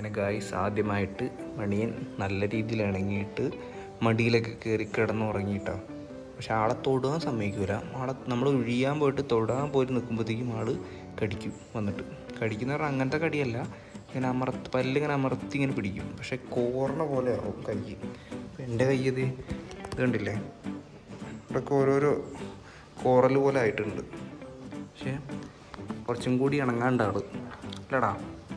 അങ്ങനെ ഗായ്സ് ആദ്യമായിട്ട് മണിയൻ നല്ല രീതിയിൽ ഇണങ്ങിയിട്ട് മടിയിലൊക്കെ കയറി കിടന്നുറങ്ങിയിട്ടാണ് പക്ഷെ ആളെ തൊടാൻ സമ്മതിക്കൂല ആളെ നമ്മൾ ഒഴിയാൻ പോയിട്ട് തൊടാൻ പോയിട്ട് നിൽക്കുമ്പോഴത്തേക്കും ആള് കടിക്കും വന്നിട്ട് കടിക്കുന്ന പറഞ്ഞാൽ അങ്ങനത്തെ കടിയല്ല ഇങ്ങനെ അമർത്ത് പല്ലിങ്ങനെ അമർത്തി ഇങ്ങനെ പിടിക്കും പക്ഷെ കോർണ പോലെ ആവും കൈ അപ്പം എൻ്റെ കൈ ഇത് ഇത് കണ്ടില്ലേ ഇവിടെയൊക്കെ ഓരോരോ കോറൽ പോലെ ആയിട്ടുണ്ട് പക്ഷേ കുറച്ചും കൂടി ഇണങ്ങാണ്ട് ആള് അല്ലടാ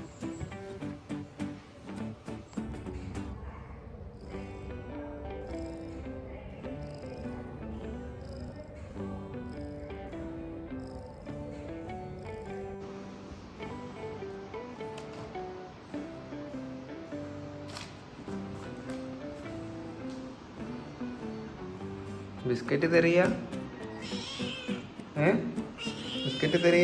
ബിസ്ക്കറ്റ് തരിക ഏ ബിസ്ക്കറ്റ് തരിക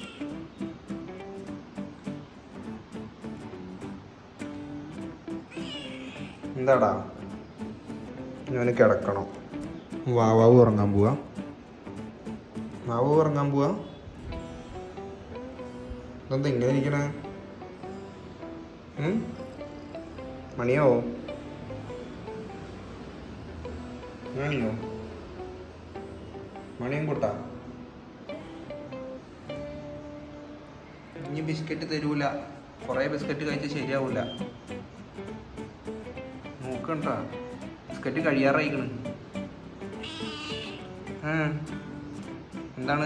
എന്താടാ ഞാൻ കിടക്കണം വാവാവ് ഉറങ്ങാൻ പോവാ വാവാവ് ഉറങ്ങാൻ പോവാ ഇതെന്താ ഇങ്ങനെ ഇരിക്കണേ ഉം? മണിയോ മണിയോ മണിയും കൂട്ടാ ഇനി ബിസ്ക്കറ്റ് തരൂല കുറേ ബിസ്ക്കറ്റ് കഴിച്ചാൽ ശരിയാവൂല നോക്കണ്ട ബിസ്ക്കറ്റ് കഴിയാറായിക്കണ് ആ. എന്താണ്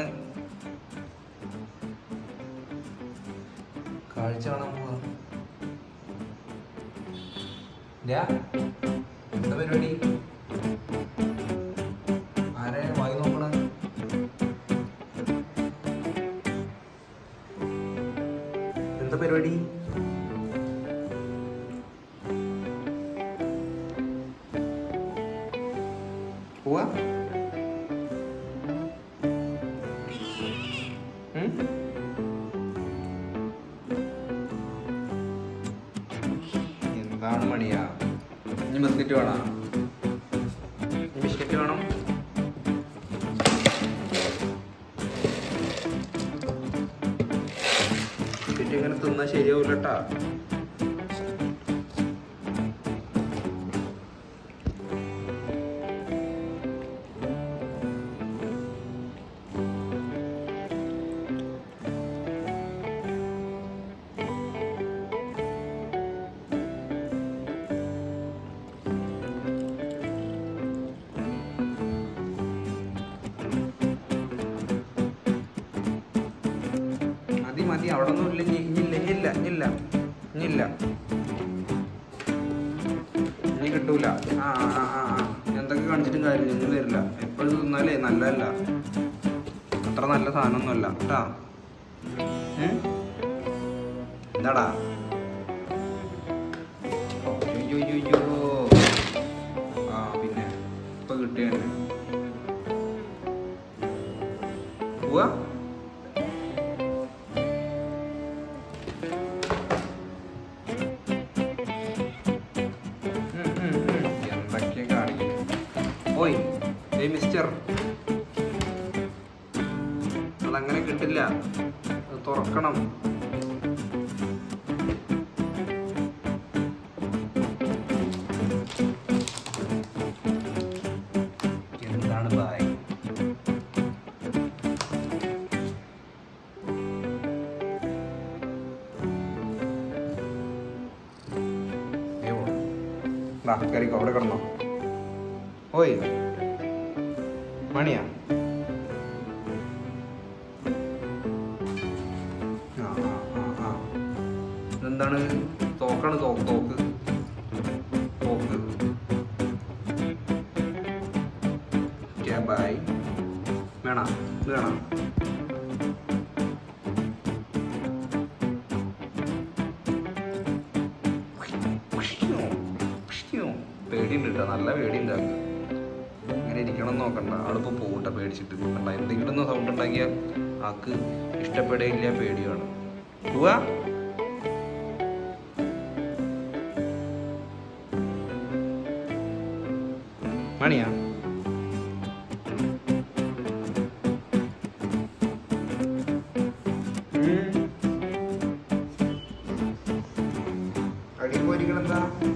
കാഴ്ച കാണാൻ പോവാ ഇല്ല? എന്താ പരിപാടി ആരെ വായി നോക്കണ എന്താ പരിപാടി പോവാ ഉം? എന്താണ് മണിയാ ഇനി ബിസ്ക്കറ്റ് വേണോ ഇനി ബിസ്ക്കറ്റ് വേണം ബിസ്ക്കറ്റ് ഇങ്ങനെ തിന്നാ ശരിയാവൂലട്ടാ മതി മതി അവിടെ ഒന്നും ഇല്ല ഇനി ഇനിയില്ല ഇനിയില്ല ഇനിയില്ല ഇനിയില്ല ഇനി കിട്ടൂല ആ ആ ആ ആ എന്തൊക്കെ കാണിച്ചിട്ടും കാര്യമില്ല ഇനി തരില്ല എപ്പോഴും തിന്നാലേ നല്ലതല്ല അത്ര നല്ല സാധനമൊന്നുമല്ല കേട്ടാ ഉം? എന്താടാ അയ്യോ ആ പിന്നെ ഇപ്പൊ കിട്ടിയാണ് പോവാ ഉം, ഉം, ഉം. എന്തൊക്കെയാ കാണിക്കുന്നത് ഓയ് ഏയ് മിസ്റ്റർ അതങ്ങനെ കിട്ടില്ല അത് തുറക്കണം എന്താണ് ബായ് ഏവോ ദാ കയറിക്കോ അവിടെ കിടന്നോ ഓയ് മണിയാ ആ ആ ആ ആ ഇതെന്താണ് തോക്കാണ് തോക്ക് തോക്ക് തോക്ക് ബായ് വേണ ഇത് വേണം പേടിയുണ്ട് കേട്ടോ നല്ല പേടിയുണ്ട് ആൾക്ക് ഇങ്ങനെ ഇരിക്കണം എന്ന് നോക്കണ്ട ആളിപ്പോ പോകട്ടെ പേടിച്ചിട്ട് കണ്ട എന്തെങ്കിലും ഒന്ന് സൗണ്ട് ഉണ്ടാക്കിയാൽ ആൾക്ക് ഇഷ്ടപ്പെടുകയില്ല പേടിയാണ് പോവാ മണിയാ ഉം. കോരിക്കണെന്താ